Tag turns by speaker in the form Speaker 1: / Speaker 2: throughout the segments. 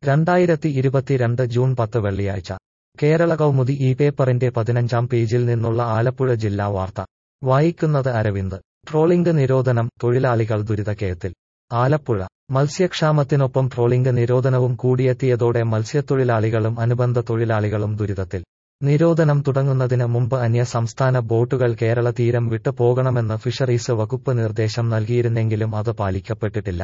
Speaker 1: രണ്ടായിരത്തി ഇരുപത്തിരണ്ട് ജൂൺ പത്ത് വെള്ളിയാഴ്ച കേരള കൗമുദി ഈ പേപ്പറിന്റെ പതിനഞ്ചാം പേജിൽ നിന്നുള്ള ആലപ്പുഴ ജില്ലാ വാർത്ത വായിക്കുന്നത് അരവിന്ദ് ട്രോളിംഗ് നിരോധനം തൊഴിലാളികൾ ദുരിതക്കയത്തിൽ ആലപ്പുഴ മത്സ്യക്ഷാമത്തിനൊപ്പം ട്രോളിംഗ് നിരോധനവും കൂടിയെത്തിയതോടെ മത്സ്യത്തൊഴിലാളികളും അനുബന്ധ തൊഴിലാളികളും ദുരിതത്തിൽ നിരോധനം തുടങ്ങുന്നതിന് മുമ്പ് അന്യ സംസ്ഥാന ബോട്ടുകൾ കേരള തീരം വിട്ടു പോകണമെന്ന് ഫിഷറീസ് വകുപ്പ് നിർദ്ദേശം നൽകിയിരുന്നെങ്കിലും അത് പാലിക്കപ്പെട്ടിട്ടില്ല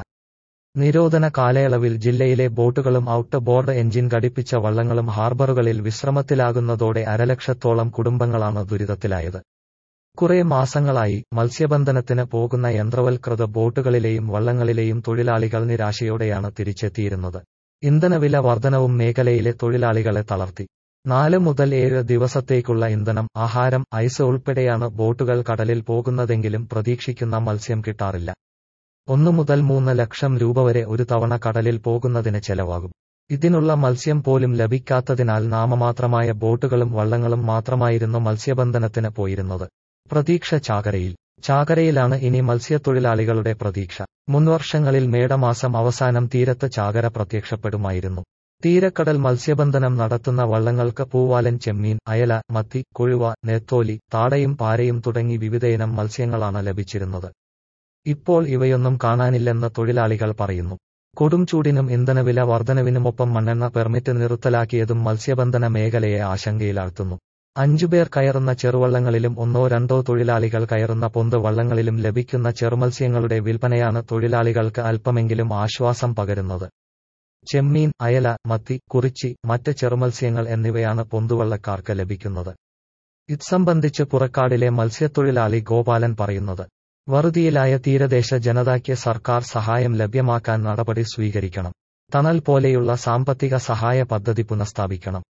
Speaker 1: നിരോധന കാലയളവിൽ ജില്ലയിലെ ബോട്ടുകളും ഔട്ട് ബോർഡ് എഞ്ചിൻ ഘടിപ്പിച്ച വള്ളങ്ങളും ഹാർബറുകളിൽ വിശ്രമത്തിലാകുന്നതോടെ അരലക്ഷത്തോളം കുടുംബങ്ങളാണ് ദുരിതത്തിലായത് കുറെ മാസങ്ങളായി മത്സ്യബന്ധനത്തിന് പോകുന്ന യന്ത്രവൽകൃത ബോട്ടുകളിലെയും വള്ളങ്ങളിലെയും തൊഴിലാളികൾ നിരാശയോടെയാണ് തിരിച്ചെത്തിയിരുന്നത് ഇന്ധനവില വർധനവും മേഖലയിലെ തൊഴിലാളികളെ തളർത്തി നാല് മുതൽ ഏഴ് ദിവസത്തേക്കുള്ള ഇന്ധനം ആഹാരം ഐസ് ഉൾപ്പെടെയാണ് ബോട്ടുകൾ കടലിൽ പോകുന്നതെങ്കിലും പ്രതീക്ഷിക്കുന്ന മത്സ്യം കിട്ടാറില്ല ഒന്നു മുതൽ മൂന്ന് ലക്ഷം രൂപ വരെ ഒരു തവണ കടലിൽ പോകുന്നതിന് ചെലവാകും ഇതിനുള്ള മത്സ്യം പോലും ലഭിക്കാത്തതിനാൽ നാമമാത്രമായ ബോട്ടുകളും വള്ളങ്ങളും മാത്രമായിരുന്നു മത്സ്യബന്ധനത്തിന് പോയിരുന്നത് പ്രതീക്ഷ ചാകരയിൽ ചാകരയിലാണ് ഇനി മത്സ്യത്തൊഴിലാളികളുടെ പ്രതീക്ഷ മുൻവർഷങ്ങളിൽ മേടമാസം അവസാനം തീരത്ത് ചാകര പ്രത്യക്ഷപ്പെടുമായിരുന്നു തീരക്കടൽ മത്സ്യബന്ധനം നടത്തുന്ന വള്ളങ്ങൾക്ക് പൂവാലൻ ചെമ്മീൻ അയല മത്തി കൊഴുവ നെത്തോലി താടയും പാരയും തുടങ്ങി വിവിധയിനം മത്സ്യങ്ങളാണ് ലഭിച്ചിരുന്നത് ഇപ്പോൾ ഇവയൊന്നും കാണാനില്ലെന്ന് തൊഴിലാളികൾ പറയുന്നു കൊടും ചൂടിനും ഇന്ധനവില വർധനവിനുമൊപ്പം മണ്ണെണ്ണ പെർമിറ്റ് നിർത്തലാക്കിയതും മത്സ്യബന്ധന മേഖലയെ ആശങ്കയിലാഴ്ത്തുന്നു അഞ്ചുപേർ കയറുന്ന ചെറുവള്ളങ്ങളിലും ഒന്നോ രണ്ടോ തൊഴിലാളികൾ കയറുന്ന പൊന്ത് വള്ളങ്ങളിലും ലഭിക്കുന്ന ചെറുമത്സ്യങ്ങളുടെ വിൽപ്പനയാണ് തൊഴിലാളികൾക്ക് അല്പമെങ്കിലും ആശ്വാസം പകരുന്നത് ചെമ്മീൻ അയല മത്തി കുറിച്ചി മറ്റ് ചെറുമത്സ്യങ്ങൾ എന്നിവയാണ് പൊന്തുവള്ളക്കാർക്ക് ലഭിക്കുന്നത് ഇത് സംബന്ധിച്ച് പുറക്കാടിലെ മത്സ്യത്തൊഴിലാളി ഗോപാലൻ പറയുന്നത് വറുതിയിലായ തീരദേശ ജനതയ്ക്ക് സർക്കാർ സഹായം ലഭ്യമാക്കാൻ നടപടി സ്വീകരിക്കണം തണൽ പോലെയുള്ള സാമ്പത്തിക സഹായ പദ്ധതി പുനഃസ്ഥാപിക്കണം